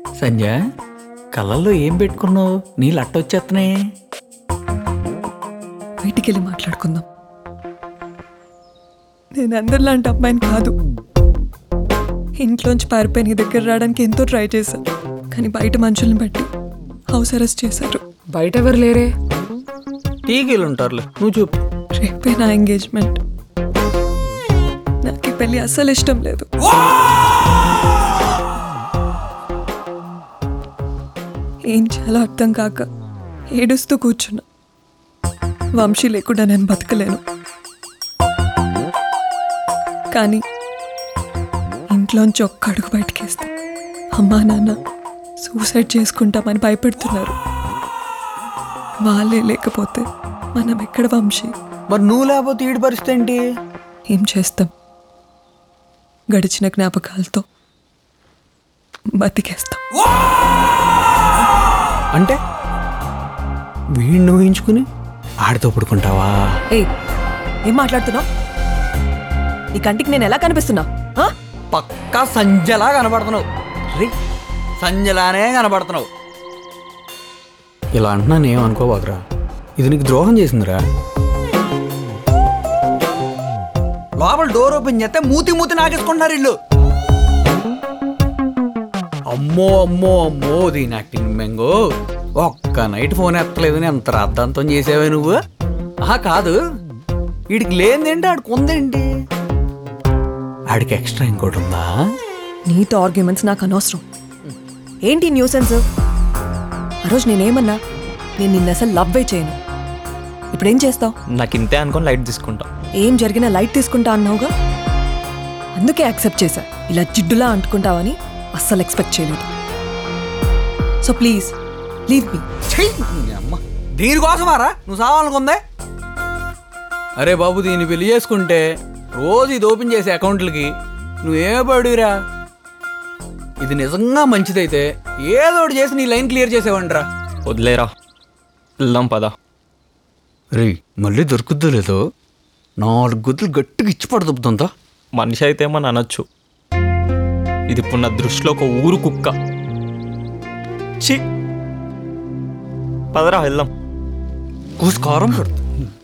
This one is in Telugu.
సంజ కళ్ళల్లో ఏం పెట్టుకున్నావు నీళ్ళు అట్టొచ్చేస్తున్నాయి బయటికి వెళ్ళి మాట్లాడుకుందాం నేను అందరిలాంటి అమ్మాయిని కాదు ఇంట్లోంచి పారిపోయి నీ దగ్గర రావడానికి ఎంతో ట్రై చేశాను కానీ బయట మనుషుల్ని బట్టి హౌస్ అరెస్ట్ చేశారు బయట ఎవరు లేరే టీకీలు ఉంటారులే నువ్వు చూపు రేపే నా ఎంగేజ్మెంట్ నాకు ఈ పెళ్లి అస్సలు ఇష్టం లేదు ఏం చాలా అర్థం కాక ఏడుస్తూ కూర్చున్నా వంశీ లేకుండా నేను బతకలేను కానీ ఇంట్లోంచి ఒక్క అడుగు బయటకేస్తే అమ్మా నాన్న సూసైడ్ చేసుకుంటామని భయపెడుతున్నారు వాళ్ళే లేకపోతే మనం ఎక్కడ వంశీ మరి నువ్వు లేకపోతే ఈడి పరిస్థితి ఏంటి ఏం చేస్తాం గడిచిన జ్ఞాపకాలతో బతికేస్తాం అంటే వీడిని ఊహించుకుని ఆడితో పడుకుంటావా ఏ ఏం మాట్లాడుతున్నావు నీ కంటికి నేను ఎలా కనిపిస్తున్నా ఆ? పక్కా సంజలా కనబడుతున్నావు రే సంజలానే కనబడుతున్నావు ఇలా అంటున్నాను ఏమనుకోబాకురా ఇది నీకు ద్రోహం చేసిందిరా లోపల డోర్ ఓపెన్ చేస్తే మూతి మూతి నాకేసుకుంటున్నారు ఇల్లు అమ్మో అమ్మో అమ్మో దీని యాక్టింగ్ మెంగో ఒక్క నైట్ ఫోన్ ఎత్తలేదని ఎంత రాద్ధాంతం చేసావే నువ్వు ఆహా కాదు వీడికి లేనిదేంటి ఆడికి ఉందేంటి ఆడికి ఎక్స్ట్రా ఇంకోటి ఉందా నీతో ఆర్గ్యుమెంట్స్ నాకు అనవసరం ఏంటి న్యూసెన్స్ ఆ రోజు నేనేమన్నా నేను నిన్న అసలు లవ్వే చేయను ఇప్పుడేం చేస్తావు నాకు ఇంతే అనుకొని లైట్ తీసుకుంటా ఏం జరిగినా లైట్ తీసుకుంటా అన్నావుగా అందుకే యాక్సెప్ట్ చేశా ఇలా జిడ్డులా అంటుకుంటావని అస్సలు ఎక్స్పెక్ట్ చేయలేదు సో ప్లీజ్ లీవ్ మీ అమ్మ దీనికోసమారా నువ్వు సావాలనుకుందే అరే బాబు దీన్ని పెళ్లి చేసుకుంటే రోజు ఇది ఓపెన్ చేసే అకౌంట్లకి నువ్వేమే పడిరా ఇది నిజంగా మంచిదైతే ఏదో ఒకటి చేసి నీ లైన్ క్లియర్ చేసేవంటరా వదిలేరా వెళ్దాం పదా రే మళ్ళీ దొరుకుద్దో లేదో నాలుగు గుద్దులు గట్టిగా ఇచ్చి పడుతుందా మనిషి అయితే ఏమని అనొచ్చు ఇది ఇప్పుడు నా దృష్టిలో ఒక ఊరు కుక్క ఛీ పదరా వెళ్దాం కూసు కారం పడుతుంది